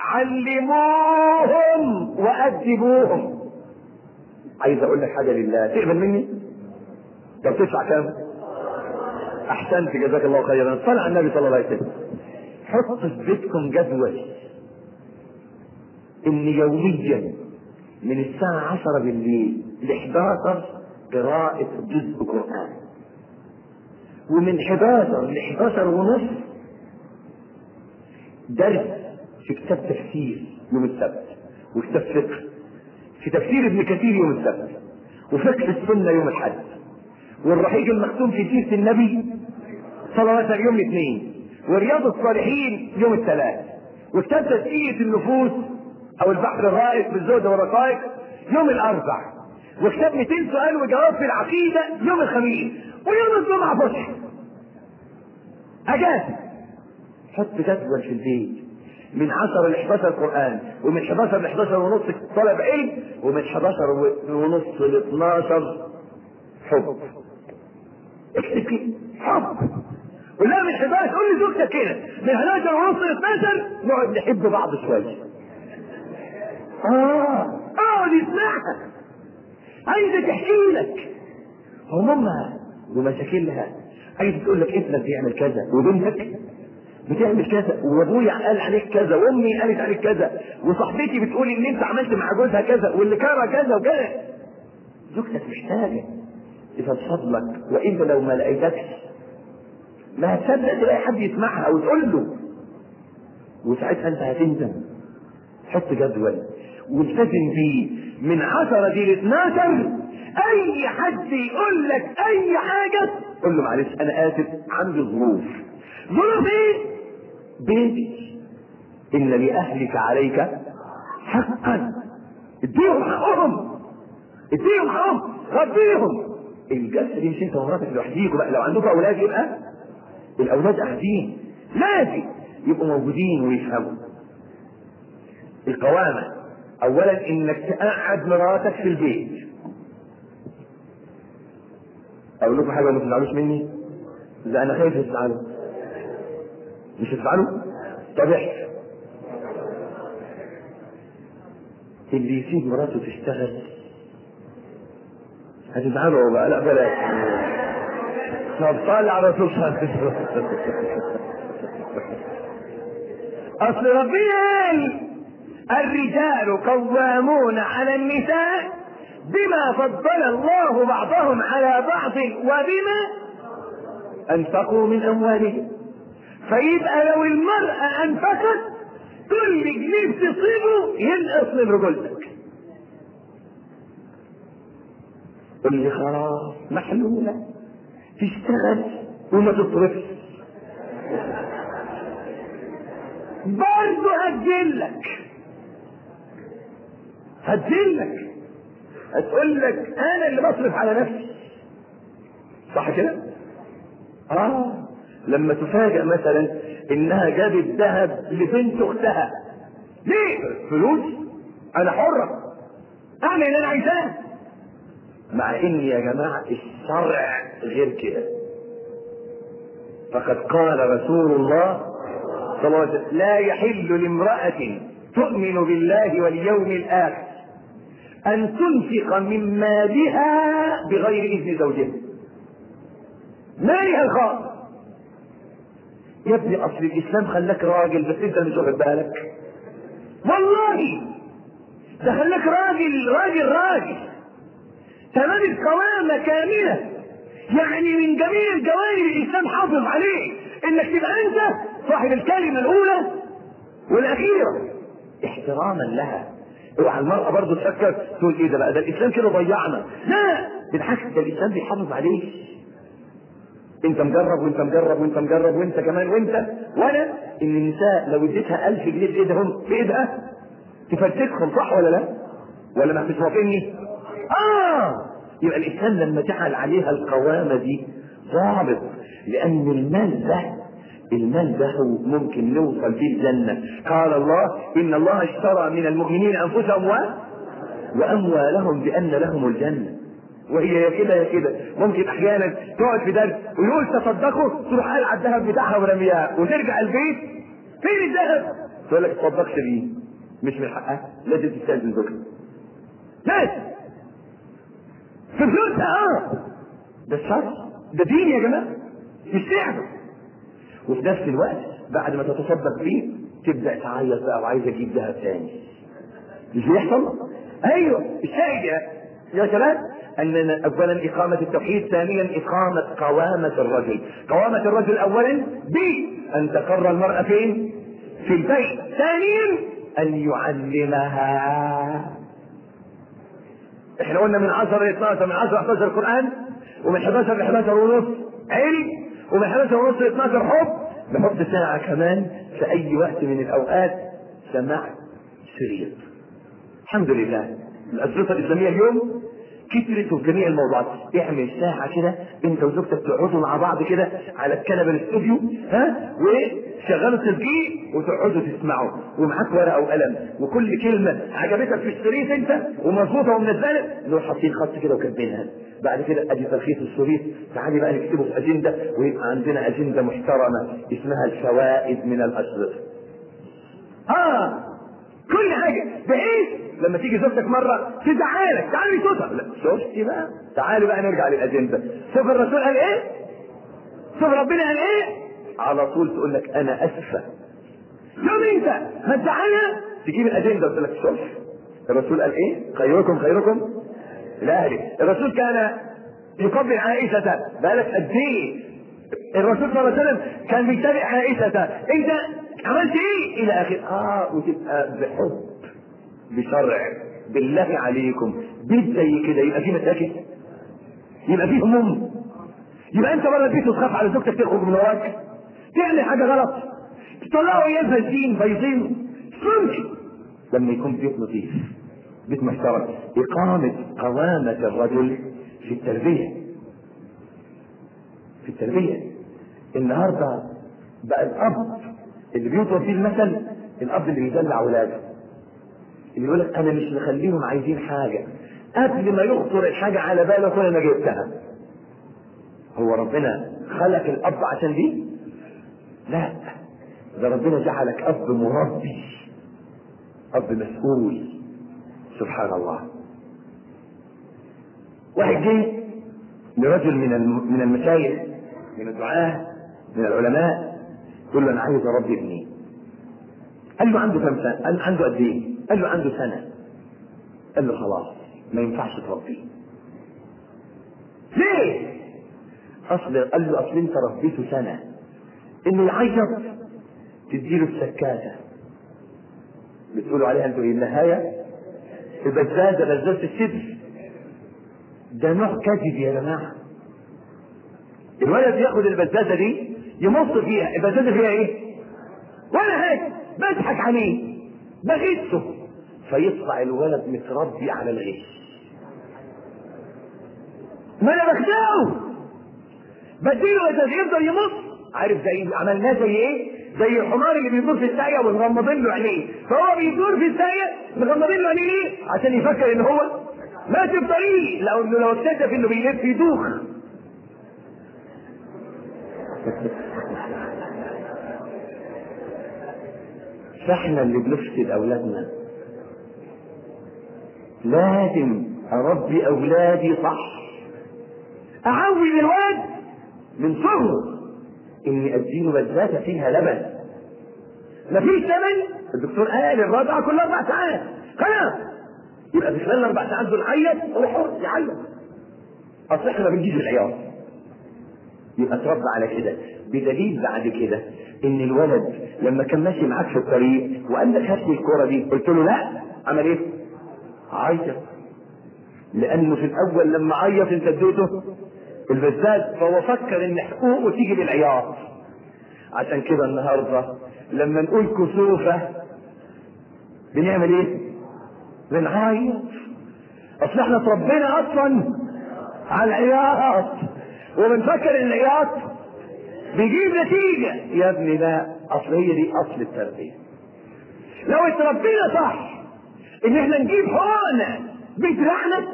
علموهم وادبوهم عايز اقول لك حاجه لله تقبل مني طب تدفع كام احسنت جزاك الله خيرا صل على النبي صلى الله عليه وسلم حط في بيتكم جدول ان يوميا من الساعة عشرة بالليل ل 11 قراءة جزء قرآن ومن 11 ل 11 ونص درس في كتاب تفسير يوم السبت وكتاب فقه في تفسير ابن كثير يوم السبت وفقه السنة يوم الحد والرحيق المختوم في سيرة النبي صلى الله عليه وسلم يوم الاثنين ورياض الصالحين يوم الثلاث وكتاب تزكية النفوس او البحر الرائق بالزهد والرقائق يوم الاربع وكتاب 200 سؤال وجواب في العقيدة يوم الخميس ويوم الجمعة فسح اجازة حط جدول في البيت من 10 ل 11 قرآن ومن 11 ل 11 ونص طلب علم ومن 11 ونص ل 12 حب اكتب كده حب ولا من 11 قول لي زوجتك كده من 11 ونص ل 12 نقعد نحب بعض شويه اه اقعد اسمعها عايزه تحكي لك همومها ومشاكلها عايزه تقول لك ابنك بيعمل كذا وبنتك بتعمل كذا وابويا قال عليك كذا وامي قالت عليك كذا وصاحبتي بتقول ان انت عملت مع جوزها كذا واللي كره كذا وكذا زوجتك محتاجه تفضفض لك والا لو ما لقيتكش ما هتصدق تلاقي حد يسمعها وتقول له وساعتها انت هتندم حط جدول والتزم بيه من 10 دي ل 12 اي حد يقول لك اي حاجه قول له معلش انا اسف عندي ظروف ظروف ايه؟ بيتي ان لاهلك عليك حقا اديهم حقهم اديهم حقهم ربيهم الجسد مش انت ومراتك لوحديكوا بقى لو عندكم اولاد يبقى الاولاد قاعدين لازم يبقوا موجودين ويفهموا القوامة اولا انك تقعد مراتك في البيت اقول لكم حاجه ما تزعلوش مني لا انا خايف تزعلوا مش تزعلوا طب احكي اللي يسيب مراته تشتغل هتزعلوا بقى لا بلاش طب صلي على رسول الله اصل ربنا قال الرجال قوامون على النساء بما فضل الله بعضهم على بعض وبما انفقوا من اموالهم فيبقى لو المرأة انفقت كل جنيه تصيبه ينقص من رجولتك قل لي خلاص محلولة تشتغل وما تصرفش برضه هتجلك هتجلك هتقول لك انا اللي بصرف على نفسي صح كده اه لما تفاجأ مثلا انها جابت ذهب لبنت اختها ليه فلوس انا حرة اعمل اللي انا عايزاه مع ان يا جماعة الشرع غير كده فقد قال رسول الله صلى الله عليه وسلم لا يحل لامرأة تؤمن بالله واليوم الآخر أن تنفق من مالها بغير إذن زوجها مالها الخاص يا ابني أصل الإسلام خلاك راجل بس أنت مش واخد بالك والله ده خلاك راجل راجل راجل تمام القوامة كاملة يعني من جميع جوانب الإسلام حافظ عليه إنك تبقى أنت صاحب الكلمة الأولى والأخيرة احتراما لها اوعى المرأة برضه تفكر تقول ايه ده بقى ده الإسلام كده ضيعنا لا بالعكس ده الإسلام بيحافظ عليك انت مجرب وانت مجرب وانت مجرب وانت كمان وانت وانا ان النساء لو اديتها 1000 جنيه بايدهم بايدها تفرتكهم صح ولا لا؟ ولا ما انتش موافقني؟ اه يبقى الاسلام لما جعل عليها القوامه دي ضابط لان المال ده المال ده هو ممكن نوصل فيه الجنه قال الله ان الله اشترى من المؤمنين انفسهم و واموالهم بان لهم الجنه وهي يا كده يا كده ممكن احيانا تقعد في درس ويقول تصدقوا تروح قال على الذهب بتاعها ورميها وترجع البيت فين الذهب؟ تقول لك تصدقش بيه مش من حقها لازم تستاذن زوجها لازم في فلوسها اه ده الشرع ده دين يا جماعه مش لعبه وفي نفس الوقت بعد ما تتصدق فيه تبدا تعيط بقى وعايز اجيب ذهب تاني مش بيحصل؟ ايوه الشاهد يا يا شباب اننا اولا اقامه التوحيد ثانيا اقامه قوامه الرجل قوامه الرجل اولا بان تقر المراه فين؟ في البيت ثانيا ان يعلمها احنا قلنا من 10 ل 12 من 10 ل 11 قران ومن 11 ل 11 ونص علم ومن 11 ونص ل 12 حب نحط ساعه كمان في اي وقت من الاوقات سماع شريط الحمد لله الأسرة الإسلامية اليوم كترت في جميع الموضوعات اعمل ساعة كده انت وزوجتك تقعدوا مع بعض كده على الكنبة الاستوديو ها وشغلوا التسجيل وتقعدوا تسمعوا ومعاك ورقة وقلم وكل كلمة عجبتك في الشريط انت ومظبوطة ومنزلة نروح حاطين خط كده وكاتبينها بعد كده ادي تلخيص الشريط تعالي بقى نكتبه في اجندة ويبقى عندنا اجندة محترمة اسمها الفوائد من الاشرطة اه كل حاجة بحيث لما تيجي زوجتك مرة تزعلك تعالي صوتها لا شفتي بقى تعالي بقى نرجع للأجندة شوف الرسول قال ايه شوف ربنا قال ايه على طول تقول لك انا اسفة شوف انت ما تزعلها تجيب الأجندة وتقول لك شوف الرسول قال ايه خيركم خيركم لأهلي الرسول كان يقبل عائشة بالك قد ايه الرسول صلى الله عليه وسلم كان بيتابع عائشة انت عملت ايه الى اخر اه وتبقى بحب بشرع بالله عليكم بيت زي كده يبقى فيه مشاكل يبقى فيه هموم يبقى انت بره البيت وتخاف على زوجتك تخرج من وراك تعمل حاجه غلط تطلعوا ايام فاسدين بايظين ممكن لما يكون بيت نظيف بيت محترم اقامه قوامه الرجل في التربيه في التربيه النهارده بقى الاب اللي بيضرب فيه المثل الاب اللي بيدلع ولاده اللي يقول لك انا مش مخليهم عايزين حاجه قبل ما يخطر الحاجه على باله كل انا جبتها هو ربنا خلق الاب عشان دي لا ده ربنا جعلك اب مربي اب مسؤول سبحان الله واحد جه لرجل من من المشايخ من الدعاه من العلماء يقول له انا عايز اربي ابني قال له عنده كم سنه قال عنده قد ايه قال له عنده سنه قال له خلاص ما ينفعش تربيه ليه اصل قال له اصل انت ربيته سنه انه يعيط تديله السكاته بتقولوا عليها انتوا ايه النهايه البزازه بزازه الشبل ده نوع كذب يا جماعه الولد ياخد البزازه دي يمص فيها البزازه فيها ايه ولا حاجه بضحك عليه بغشه فيطلع الولد متربي على الغش ما انا بخدعه بديله بزازه يفضل يمص عارف زي عملناه زي ايه زي الحمار اللي بيدور في الساقية ومغمضين له عينيه فهو بيدور في الساقية مغمضين له عينيه ليه عشان يفكر ان هو ماشي في طريق لو لو اكتشف انه بيلف يدوخ فاحنا اللي بنفسد اولادنا لازم اربي اولادي صح اعود الولد من صغره اني اديله بزازه فيها لبن مفيش لبن الدكتور قال الرضعه كل اربع ساعات خلاص يبقى في خلال الاربع ساعات دول عيط هو حر يعيط اصل احنا ما بنجيش العياط يبقى اتربى على كده بدليل بعد كده ان الولد لما كان ماشي معاك في الطريق وقال لك هات لي الكوره دي قلت له لا عمل ايه؟ عيط لانه في الاول لما عيط انت اديته البزاز فهو فكر ان حقوقه تيجي بالعياط عشان كده النهارده لما نقول كسوفه بنعمل ايه؟ بنعيط اصل احنا اتربينا اصلا على العياط وبنفكر ان العياط بيجيب نتيجة يا ابني لا اصل هي دي اصل التربية لو اتربينا صح ان احنا نجيب حقوقنا بدراعنا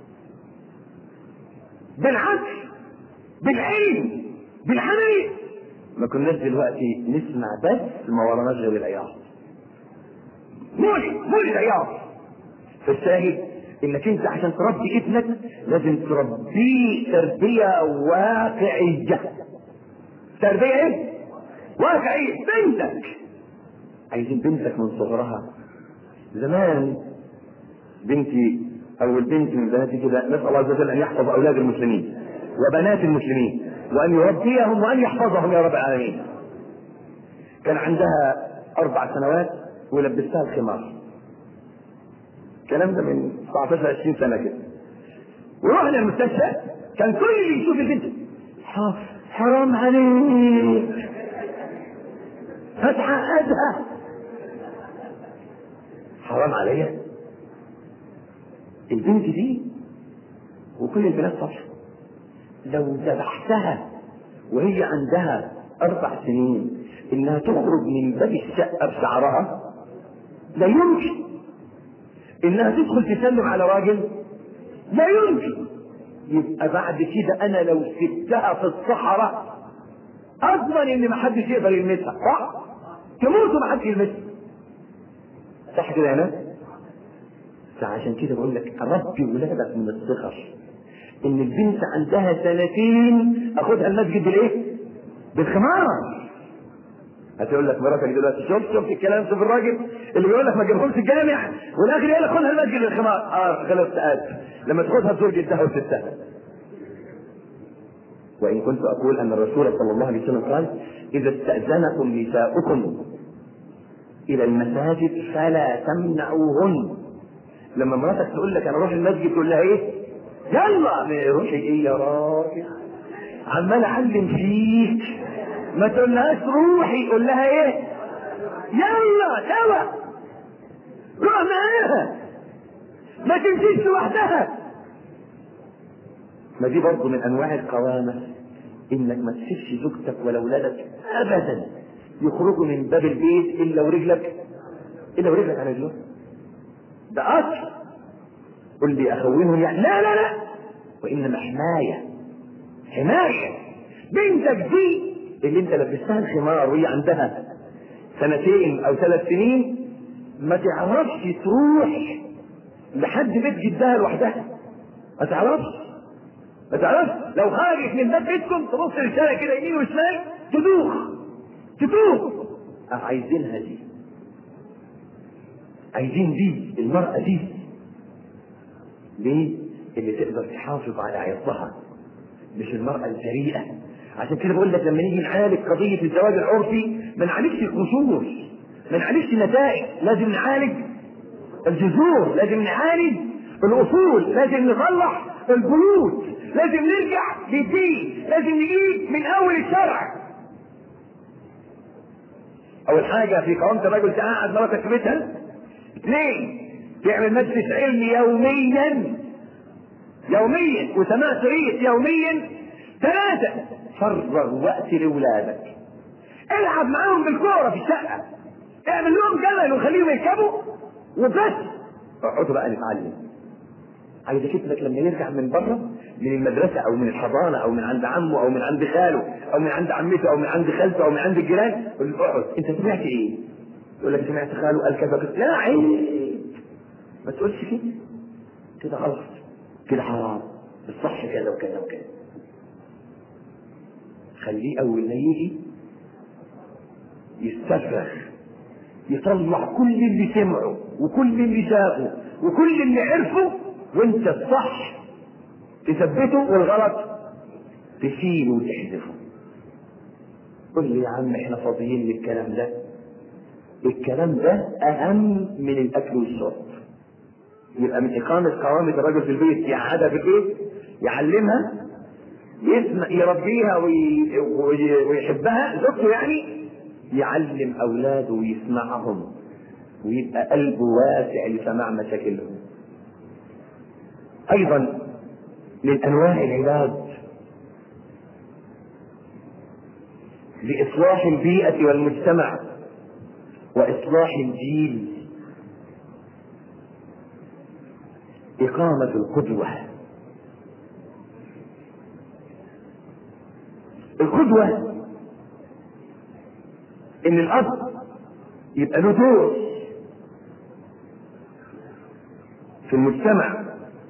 بالعكس بالعلم بالعمل ما كناش دلوقتي نسمع بس ما وراناش غير العياط مولي مولي العياط فالشاهد انك انت عشان تربي ابنك لازم تربيه تربيه واقعيه تربيه ايه واقعيه بنتك عايزين بنتك من صغرها زمان بنتي او البنت من بناتي كده نسال الله عز وجل ان يحفظ اولاد المسلمين وبنات المسلمين وان يربيهم وان يحفظهم يا رب العالمين كان عندها اربع سنوات ولبستها الخمار الكلام ده من 19 20 سنه كده ورحنا المستشفى كان كل اللي يشوف البنت حرام عليك هتعقدها حرام عليا البنت دي وكل البنات صح لو ذبحتها وهي عندها اربع سنين انها تخرج من باب الشقه بشعرها لا يمكن انها تدخل تسلم على راجل لا يمكن يبقى بعد كده انا لو سبتها في الصحراء اضمن ان ما حدش يقدر يلمسها صح تموت وما حدش يلمسها صح كده يا ناس فعشان كده بقول لك ربي ولادك من الصغر ان البنت عندها سنتين اخدها المسجد بالايه بالخمار هتقول لك مراتك دلوقتي شفت شفت الكلام شوف الراجل اللي بيقول لك ما تجيبهمش الجامع والاخر يقول لك خدها المسجد بالخمار اه خلاص اسف لما تاخدها تزور جدها وستها وان كنت اقول ان الرسول صلى الله عليه وسلم قال اذا استاذنكم نساؤكم الى المساجد فلا تمنعوهن لما مراتك تقول لك انا اروح المسجد تقول لها ايه يلا روحي ايه يا راجل عمال اعلم فيك ما تقولهاش روحي قول لها ايه يلا سوا روح معاها ما تمشيش لوحدها ما دي برضه من انواع القوامه انك ما تسيبش زوجتك ولا اولادك ابدا يخرجوا من باب البيت الا ورجلك الا ورجلك على رجلهم ده اصل قل لي اخونهم يعني لا لا لا وانما حمايه حمايه بنتك دي اللي انت لبستها الخمار وهي عندها سنتين او ثلاث سنين ما تعرفش تروح لحد بيت جدها لوحدها ما تعرفش ما تعرفش لو خرجت من باب بيتكم تبص للشارع كده يمين وشمال تدوخ تدوخ عايزينها دي عايزين دي المرأة دي ليه؟ اللي تقدر تحافظ على عرضها مش المرأة الجريئة عشان كده بقول لك لما نيجي نعالج قضية الزواج العرفي ما نعالجش القصور ما نعالجش النتائج لازم نعالج الجذور لازم نعالج الأصول لازم نصلح البيوت لازم نرجع للدين لازم نجيب من أول الشرع أول حاجة في قوامة الرجل تقعد مراتك في بيتها اثنين تعمل مجلس علمي يوميا يوميا وسماع شريط يوميا ثلاثة فرغ وقت لأولادك العب معاهم بالكورة في الشقة اعمل لهم جمل وخليهم يركبوا وبس اقعدوا بقى نتعلم عايزك ابنك لما يرجع من بره من المدرسة أو من الحضانة أو من عند عمه أو من عند خاله أو من عند عمته أو من عند خالته أو من عند الجيران قول له اقعد أنت سمعت إيه؟ يقول لك سمعت خاله قال كذا كذا لا عيب ما تقولش كده كده غلط كده حرام الصح كذا وكذا وكذا خليه اول ما يجي يستفرغ يطلع كل اللي سمعه وكل اللي شافه وكل اللي عرفه وانت الصح تثبته والغلط تشيله وتحذفه قل لي يا عم احنا فاضيين للكلام ده الكلام ده اهم من الاكل والشرب يبقى من اقامه قوامه الرجل في البيت يقعدها في البيت يعلمها يسمع يربيها وي... وي... ويحبها زوجته يعني يعلم اولاده ويسمعهم ويبقى قلبه واسع لسماع مشاكلهم ايضا من انواع العلاج لاصلاح البيئه والمجتمع واصلاح الجيل إقامة القدوة القدوة إن الأب يبقى له دور في المجتمع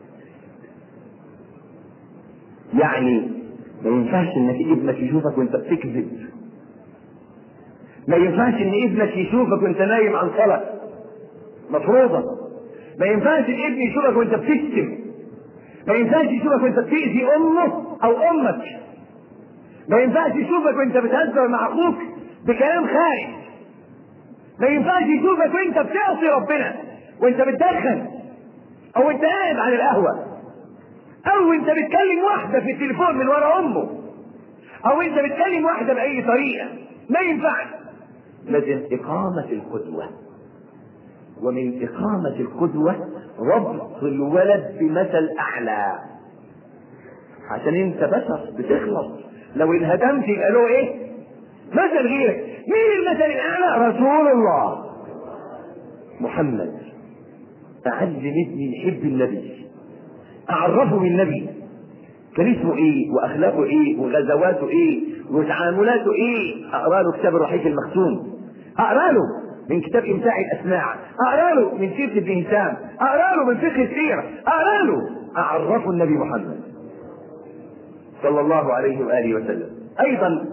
يعني ما ينفعش انك ابنك يشوفك وانت بتكذب ما ينفعش ان ابنك يشوفك وانت نايم عن صلاة مفروضة ما ينفعش الابن يشوفك وانت بتشتم ما ينفعش يشوفك وانت بتأذي امه او امك ما ينفعش يشوفك وانت بتهزر مع اخوك بكلام خارج ما ينفعش يشوفك وانت بتعصي ربنا وانت بتدخن او انت قاعد على القهوه او انت بتكلم واحده في التليفون من ورا امه او انت بتكلم واحده باي طريقه ما ينفعش لازم اقامه القدوه ومن اقامه القدوه ربط الولد بمثل اعلى عشان انت بشر بتخلص لو انهدمت يبقى له ايه مثل غيرك مين المثل الاعلى رسول الله محمد اعلم ابني يحب النبي اعرفه بالنبي كان اسمه ايه واخلاقه ايه وغزواته ايه وتعاملاته ايه اقرا له كتاب الرحيق المختوم اقرا له من كتاب امتاع الاسماع اقرا له من سيره ابن هشام اقرا له من فقه السيره اقرا له اعرفه النبي محمد صلى الله عليه واله وسلم ايضا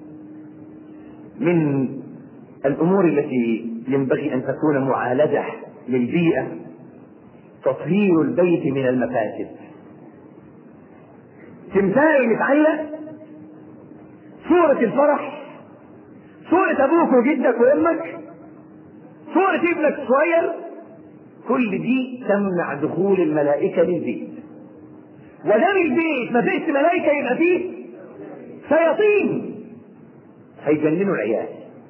من الامور التي ينبغي ان تكون معالجه للبيئه تطهير البيت من المفاسد تمثال متعلق صورة الفرح صورة أبوك وجدك وأمك صورة ابنك الصغير كل دي تمنع دخول الملائكة للبيت ودام البيت ما فيش ملائكة يبقى فيه شياطين هيجننوا العيال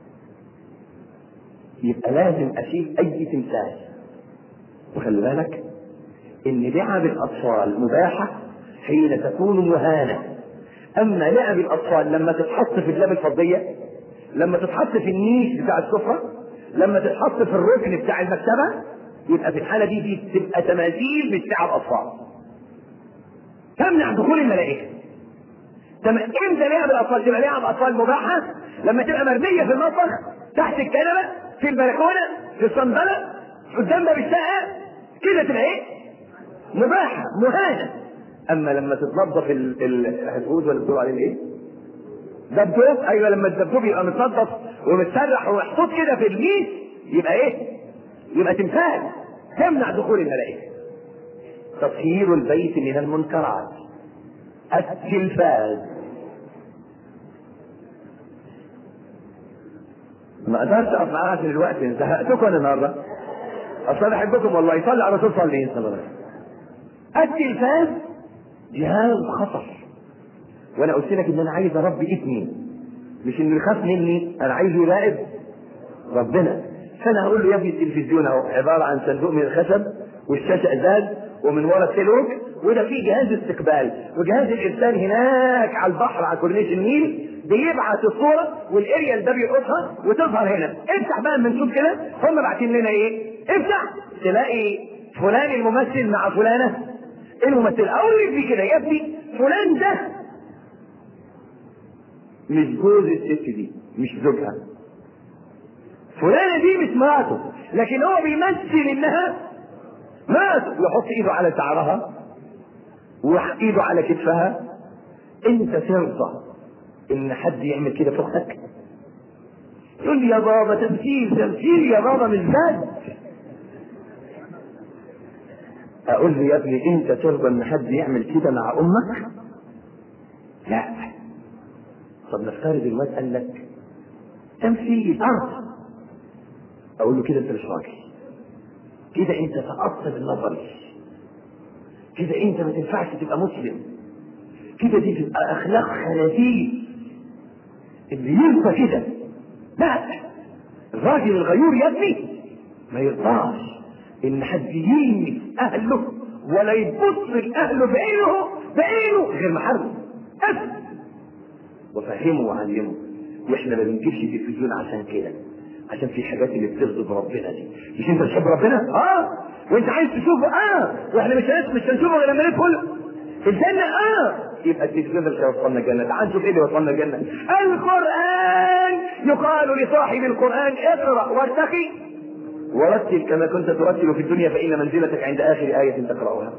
يبقى لازم أشيل أي تمثال وخلي بالك ان لعب الاطفال مباحه حين تكون مهانه اما لعب الاطفال لما تتحط في اللعبه الفضيه لما تتحط في النيش بتاع السفره لما تتحط في الركن بتاع المكتبه يبقى في الحاله دي دي تبقى تماثيل مش لعب اطفال تمنع دخول الملائكه تم... امتى لعب الاطفال تبقى لعب اطفال مباحه لما تبقى مرميه في المطبخ تحت الكنبه في البلكونه في الصندله قدام باب الشقه كده تبقى ايه؟ مباحة مهانة أما لما تتنظف الهدهود ولا بتقول عليه إيه؟ دبدوب أيوه لما الدبدوب يبقى متنظف ومتسرح ومحطوط كده في الميس يبقى إيه؟ يبقى تمثال تمنع دخول الملائكة تطهير البيت من المنكرات التلفاز ما قدرت اقف معاها عشان الوقت زهقتكم انا النهارده اصل انا احبكم والله صلي على رسول صلى الله عليه وسلم التلفاز جهاز خطر وانا قلت لك ان انا عايز اربي ابني مش انه يخاف مني انا عايزه يراقب ربنا فانا هقول له يا ابني التلفزيون اهو عباره عن صندوق من الخشب والشاشه ازاز ومن ورا السلوك وده فيه جهاز استقبال وجهاز الارسال هناك على البحر على كورنيش النيل بيبعت الصوره والاريال ده بيلقطها وتظهر هنا افتح بقى اما نشوف كده هم باعتين لنا ايه افتح تلاقي فلان الممثل مع فلانه الممثل اقول لك كده يا ابني فلان ده مش جوز الست دي مش زوجها فلانه دي مش مراته لكن هو بيمثل انها مراته يحط ايده على شعرها وايده على كتفها انت ترضى ان حد يعمل كده في اختك يقول لي يا بابا تمثيل تمثيل يا بابا مش جد اقول له يا ابني انت ترضى ان حد يعمل كده مع امك لا طب نفترض الواد قال لك تمثيل ارض اقول له كده انت مش راجل كده انت سقطت بالنظر كده انت ما تنفعش تبقى مسلم كده دي تبقى اخلاق خنازير اللي يرضى كده لا الراجل الغيور يا ابني ما يرضاش ان حد يلمس اهله ولا يبص لاهله بعينه بعينه غير محرم ابدا وفهمه وعلمه واحنا ما بنجيبش تلفزيون عشان كده عشان في حاجات اللي بتغضب ربنا دي مش انت بتحب ربنا اه وانت عايز تشوفه اه واحنا مش هنس- مش هنشوفه غير لما ندخل الجنة اه يبقى التلفزيون مش هيوصلنا الجنة تعال نشوف ايه اللي وصلنا الجنة القرآن يقال لصاحب القرآن اقرأ وارتقي ورتل كما كنت ترتل في الدنيا فإن منزلتك عند آخر آية تقرأها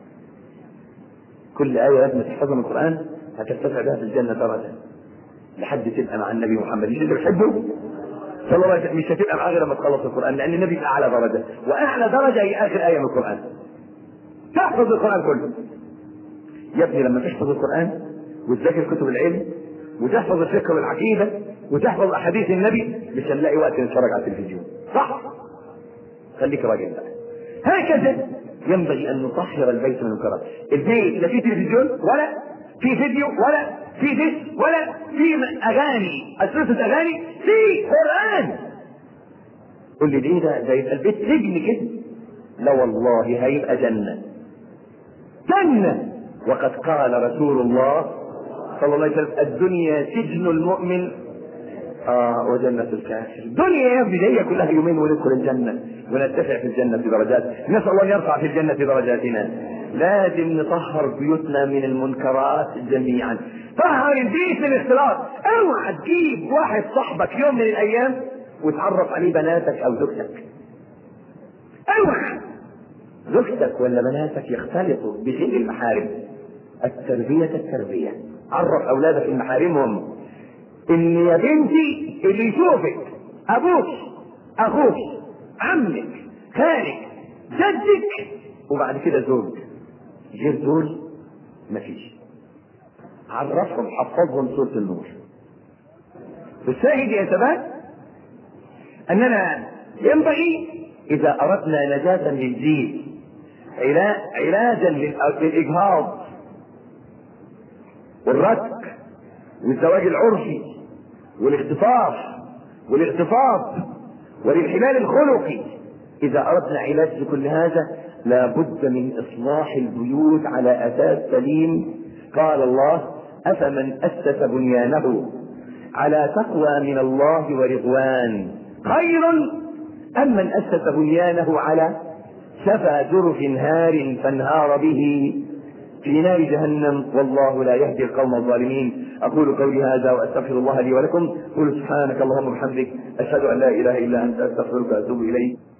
كل آية لازم تحفظها من القرآن هترتفع بها في الجنة درجة لحد تبقى مع النبي محمد مش انت بتحبه؟ صلى الله عليه وسلم مش هتبقى معاه غير لما تخلص القرآن لأن النبي في أعلى درجة وأعلى درجة هي آخر آية من القرآن تحفظ القرآن كله يا ابني لما تحفظ القرآن وتذاكر كتب العلم وتحفظ الفقه والعقيدة وتحفظ أحاديث النبي مش هنلاقي وقت نتفرج على التلفزيون صح؟ خليك راجل بقى هكذا ينبغي ان نطهر البيت من المنكرات البيت لا فيه تلفزيون ولا في فيديو ولا في ديس ولا في اغاني اسرة اغاني في قران قول لي ليه ده ده يبقى البيت سجن كده لا والله هيبقى جنه جنه وقد قال رسول الله صلى الله عليه وسلم الدنيا سجن المؤمن اه وجنة الكافر دنيا يا ابني هي كلها يومين وندخل الجنة ونرتفع في الجنة درجات نسأل الله أن يرفع في الجنة درجاتنا لازم نطهر بيوتنا من المنكرات جميعا طهر البيت من الاختلاط اوعى تجيب واحد صاحبك يوم من الايام وتعرف عليه بناتك او زوجتك اوعى زوجتك ولا بناتك يختلطوا بغير المحارم التربية التربية عرف اولادك المحارمهم ان يا بنتي اللي يشوفك ابوك اخوك عمك خالك جدك وبعد كده زوج غير دول مفيش عرفهم حفظهم سورة النور الشاهد يا شباب اننا ينبغي اذا اردنا نجاة للجيل علا- علاجا للأ- للاجهاض والرتك والزواج العرفي والاختطاف والاغتصاب والانحلال الخلقي اذا اردنا علاج لكل هذا لا بد من اصلاح البيوت على اساس سليم قال الله افمن اسس بنيانه على تقوى من الله ورضوان خير ام من اسس بنيانه على شفا جرف هار فانهار به في نار جهنم والله لا يهدي القوم الظالمين اقول قولي هذا واستغفر الله لي ولكم قل سبحانك اللهم وبحمدك اشهد ان لا اله الا انت استغفرك واتوب اليك